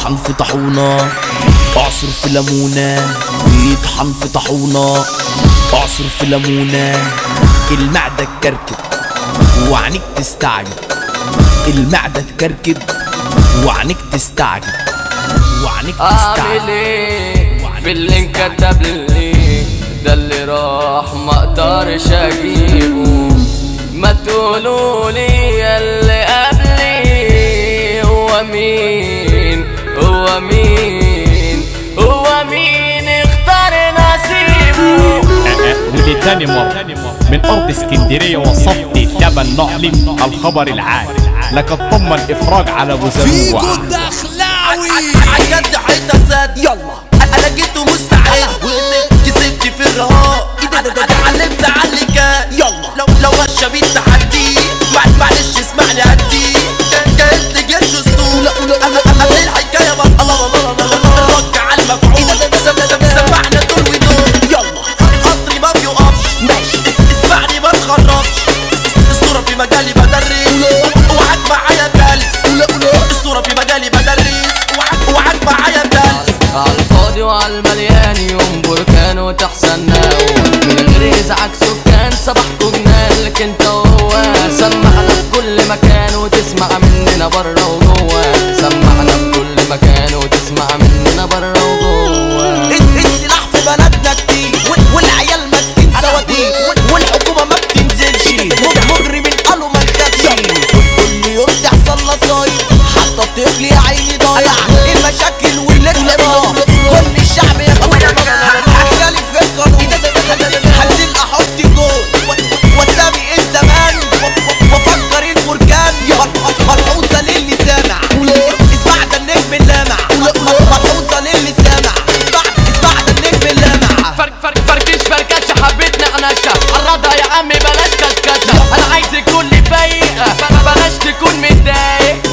بيطحن في طاحونة اعصر في ليمونة بيطحن في طاحونة اعصر في ليمونة المعدة تكركب وعنيك تستعجب المعدة تكركب وعنيك تستعجب وعنيك اعمل تستعجب ايه في اللي انكتب لي ده اللي راح ما اقدرش اجيبه ما تقولوا لي يا اللي قبلي هو مين هو مين هو مين اختار نصيبه ودي تاني مرة من أرض اسكندرية وصفت لبن نعلم الخبر العالي لقد تم الإفراج على أبو فيجو زروع الدخلاوي عجبت حيطة زاد يلا انا جيت مستعد كسبت في الرهاء اتعلمت على اللي كان يلا لو لو ماشيه بالتحدي مع- معلش اسمعني هدي جهزت جيش اسطول قبل الحكايه بقى الله الله الله الله الرك على المفعول سم- سم- سمعنا دول ودول يلا قطري ما بيقفش ماشي اسمعني ما تخربش الصورة في مجالي بدرس اوعك معايا بلس الصورة في مجالي بدرس اوعك- اوعك معايا بلس على الفاضي وعلى المليان يوم بركان وتحسن من غير يزعج سكان صباحكوا جنان لك انت وهو سمعنا في كل مكان وتسمع مننا بره وجوه سمعنا في كل مكان وتسمع مننا بره وجوه السلاح في بلدنا كتير وال- والعيال ماسكين صواتير وال- والحكومة ما بتنزلش مج- مجرمين قالوا ما نخافش كل يوم تحصل مصايب حتى الطفل يا عيني ضايع المشاكل والاختراع كل الشعب يا احكالي في القانون هنزل احط جول و- واسابق الزمان و- وافكر البركان ملحوظة للي سامع اسمع ده النجم اللامع ملحوظة للي سامع اسمع اسمع ده النجم اللامع فرق فرق فركش فركشة حبيت نعنشة عرضها يا عمي بلاش كشكشة انا عايز كل فايقة بلاش تكون متضايق